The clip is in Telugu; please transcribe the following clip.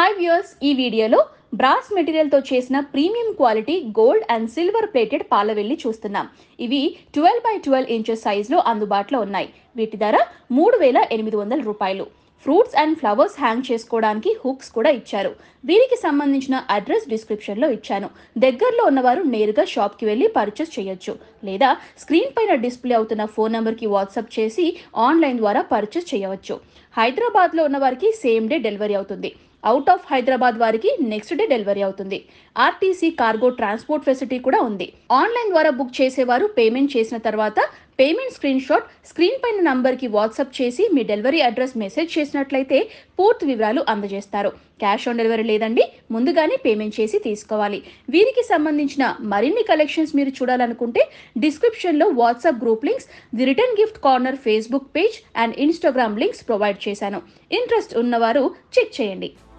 హాయ్ వ్యూయర్స్ ఈ వీడియోలో బ్రాస్ మెటీరియల్తో చేసిన premium quality gold and silver plated పాలవెల్లి చూస్తున్నాం ఇవి ట్వెల్వ్ బై ట్వెల్వ్ ఇంచెస్ సైజులో అందుబాటులో ఉన్నాయి వీటి ధర మూడు వేల ఎనిమిది వందల రూపాయలు ఫ్రూట్స్ అండ్ ఫ్లవర్స్ హ్యాంగ్ చేసుకోవడానికి హుక్స్ కూడా ఇచ్చారు వీరికి సంబంధించిన అడ్రస్ డిస్క్రిప్షన్లో ఇచ్చాను దగ్గరలో ఉన్నవారు నేరుగా షాప్కి వెళ్ళి పర్చేస్ చేయొచ్చు లేదా స్క్రీన్ పైన డిస్ప్లే అవుతున్న ఫోన్ నెంబర్కి వాట్సాప్ చేసి ఆన్లైన్ ద్వారా పర్చేస్ చేయవచ్చు హైదరాబాద్లో ఉన్న వారికి సేమ్ డే డెలివరీ అవుతుంది అవుట్ ఆఫ్ హైదరాబాద్ వారికి నెక్స్ట్ డే డెలివరీ అవుతుంది ఆర్టీసీ కార్గో ట్రాన్స్పోర్ట్ ఫెసిలిటీ కూడా ఉంది ఆన్లైన్ ద్వారా బుక్ చేసేవారు పేమెంట్ చేసిన తర్వాత పేమెంట్ స్క్రీన్ షాట్ స్క్రీన్ పైన నంబర్కి వాట్సాప్ చేసి మీ డెలివరీ అడ్రస్ మెసేజ్ చేసినట్లయితే పూర్తి వివరాలు అందజేస్తారు క్యాష్ ఆన్ డెలివరీ లేదండి ముందుగానే పేమెంట్ చేసి తీసుకోవాలి వీరికి సంబంధించిన మరిన్ని కలెక్షన్స్ మీరు చూడాలనుకుంటే డిస్క్రిప్షన్లో WhatsApp group links the return gift corner Facebook page and Instagram links provide చేశాను ఇంట్రెస్ట్ ఉన్నవారు చెక్ చేయండి